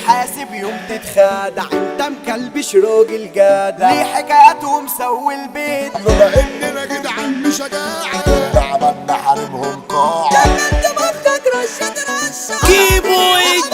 حاسب يوم تتخادع انت مكلبش راجل جدع ليه حكايات ومسوي البيت لولا اننا جدعان بشجاعة كنا عملنا حارمهم قاع جيبوا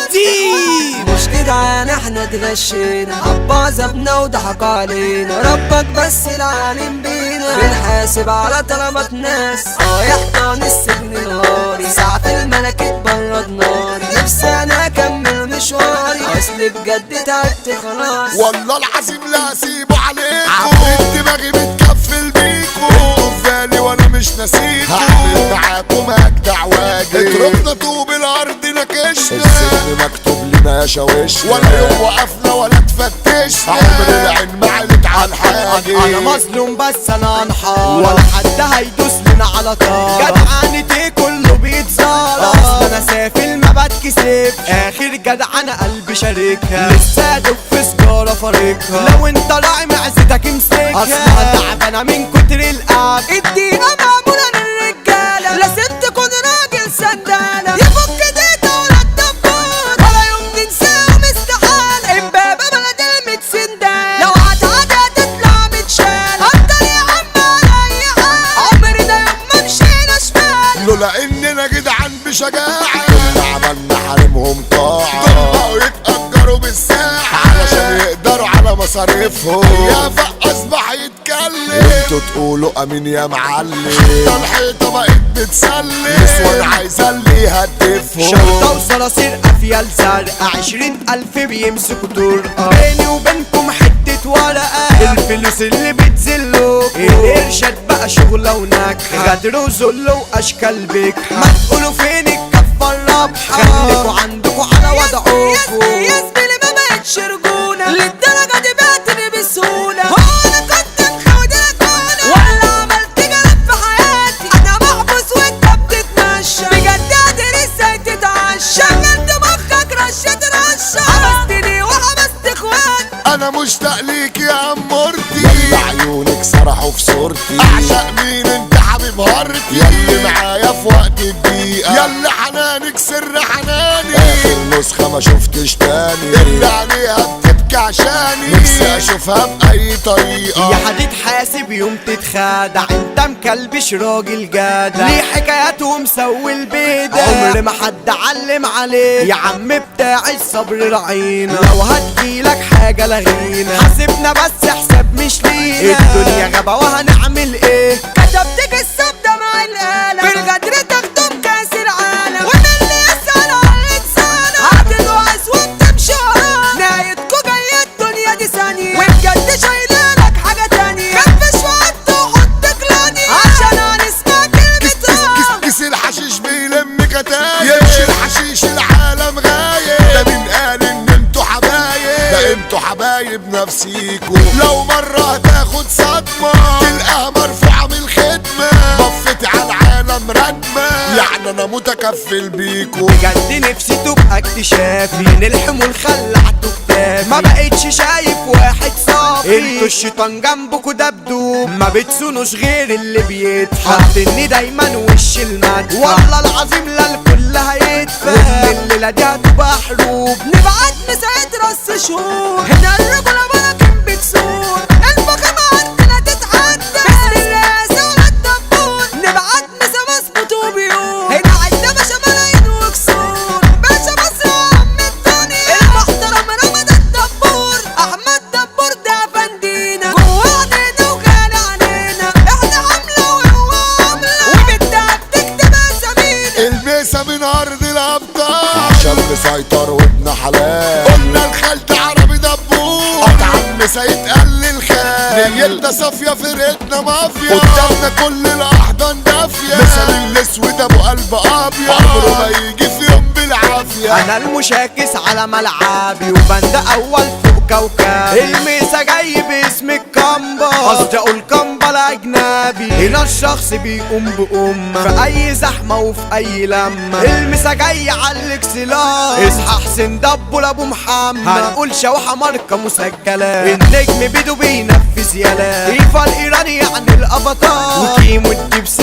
الديب مش جدعان احنا اتغشينا عبا زبنا وضحك علينا ربك بس العالم بينا بنحاسب على طلبات ناس اه يحضن السجن نهاري ساعة الملك اتبرد ناري نفسي انا اكمل مشواري اصل بجد تعبت خلاص والله العظيم لا اسيبه عليكم عفريت دماغي بتكفل بيكم انتوا في بالي وانا مش ناسيكم هعمل معاكم اجدع واجب اتركنا طوب الارض نكشنا السجن مكتوب لنا يا شاوشنا ولا يوم وقفنا ولا تفتشنا عمر العين ما علت على حاجة انا مظلوم بس انا انحار ولا حد هيدوس لنا على طار جدعانتي كله بيتزار اصل انا سافل ما بتكسف اخر جدع انا قلبي شاركها لسه ادوب في سجارة فارقها لو انت راعي معزتك امسكها اصلها تعبانة من كتر القعد الدقيقة معمولة للرجالة لا ست تكون راجل سندالة يفك ايديته ولا الدبور ولا يوم تنساه مستحالة امبابة بلد المتسندال لو هتعدي هتطلع متشال هفضل يا عم على اي حال عمري ده يوم ما مشينا شمال لولا اننا جدعان بشجاعة كنا عملنا حارمهم طاعة دول بقوا يتأجروا بالساعة علشان يقدروا على مصاريفهم يا فق اصبح يتكلم انتوا تقولوا امين يا معلم حتى الحيطة بقت بتسلم نسوان عايزة اللي يهدفهم شرطة وصراصير أفيال زرقاء عشرين ألف بيمسكوا طرقة بيني وبينكم حتة ورقة الفلوس اللي بتزلوا الإرشاد بقى شغلة ونكهة غدر وذل وأشكال بكحة ما تقولوا فين الكفة الرابحة خليكوا عندكوا على يا وضعكوا زميلي ما بقتش رجولة للدرجة دي بعتني بسهولة هو انا كنت مخود الكونة ولا عملت جلب في حياتي انا محبوس وانت بتتمشى بجد قادر ازاي تتعشى شغلت مخك رشة رشة حبستني وحبست اخواتي انا مشتاق ليك يا امورتي يلا عيونك سرحوا في صورتي اعشق مين انت حبيب هارتي يلي معايا في وقت الضيقه يلا حنانك سر حناني اخر نسخه ما شفتش تاني اللي عليها بتبكي عشاني نفسي اشوفها باي طريقه يا هتتحاسب يوم تتخادع انت مكلبش راجل جدع ليه حكايات ومسوي البيدة عمر ما حد علم عليه يا عم بتاعي الصبر رعينا لو هتجيلك حاجة لغينا حاسبنا بس حساب مش لينا الدنيا غابة وهنعمل ايه كتبت قصة بدمع القلم في الغدر تاخدوا بكاس العالم وانا اللي اسأل عن لسانة عادل واسود تمشي وراه نهايتكوا جاية الدنيا دي ثانية وبجد شايلالك حاجة تانية خفش وقت وحط كلاني عشان هنسمع كلمة اه كيس الحشيش بيلم كتايب يمشي الحشيش العالم غايب ده مين قال ان انتوا حبايب ده انتوا حبايب نفسيكوا لو مرة هتاخد صدمة تلقاها مرفوعة من الخدمة بفتي على العالم ردمة يعني انا متكفل بيكوا بجد نفسي تبقى اكتشافي من الحمول خلعته كتافي ما بقتش شايف واحد صافي انتوا الشيطان جنبكوا دبدوب ما بتسونوش غير اللي بيدفع حاطني دايما وش المدفع والله العظيم لا الكل هيدفع ومن الليله دي هتبقى حروب نبعت مساعد راس شهور هنا الرجولة ولكن بتسور الفخامة عندنا تتحدى باسم الرئاسة ولا الدبور نبعت مسا مظبوط وبيور هنا عندنا باشا ملايين وكسور باشا مصر وعم الدنيا المحترم رمضان الدبور احمد دبور ده فندينا جوه عينينا وغالي علينا احنا حملة وهو عملة وبالتعب تكتب اسامينا الميسة من ارض الابطال عشان مسيطر وابن حلال قلنا الخالد عربي دبور قطع سيتقل الخال نيتنا صافية فرقتنا مافيا قدامنا كل الاحضان دافية مثل الاسود ابو قلب ابيض عمره ما يجي في يوم بالعافية انا المشاكس على ملعبي وبند اول فوق كوكب الميسا جاي باسم الكامبا قصدي اقول كامبا الاجنبي هنا الشخص بيقوم بأمة في اي زحمة وفي اي لمة الميسا جاي على الاكسلار اصحى حسين دبو لابو محمد هنقول شوحة ماركة مسجلة النجم بيدو بينفذ يلا ايفا الايراني يعني الافاتار وكيمو الدبس الرجالة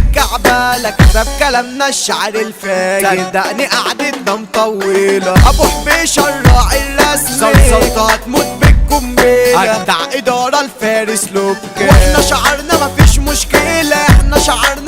الكعبالة كتب كلامنا الشعر الفاجر صدقني قعدتنا مطولة ابو حبيش الراعي الرسمي زلزلطة هتموت بالقنبلة اجدع ادارة الفارس لوكا واحنا شعرنا مفيش مشكلة احنا شعرنا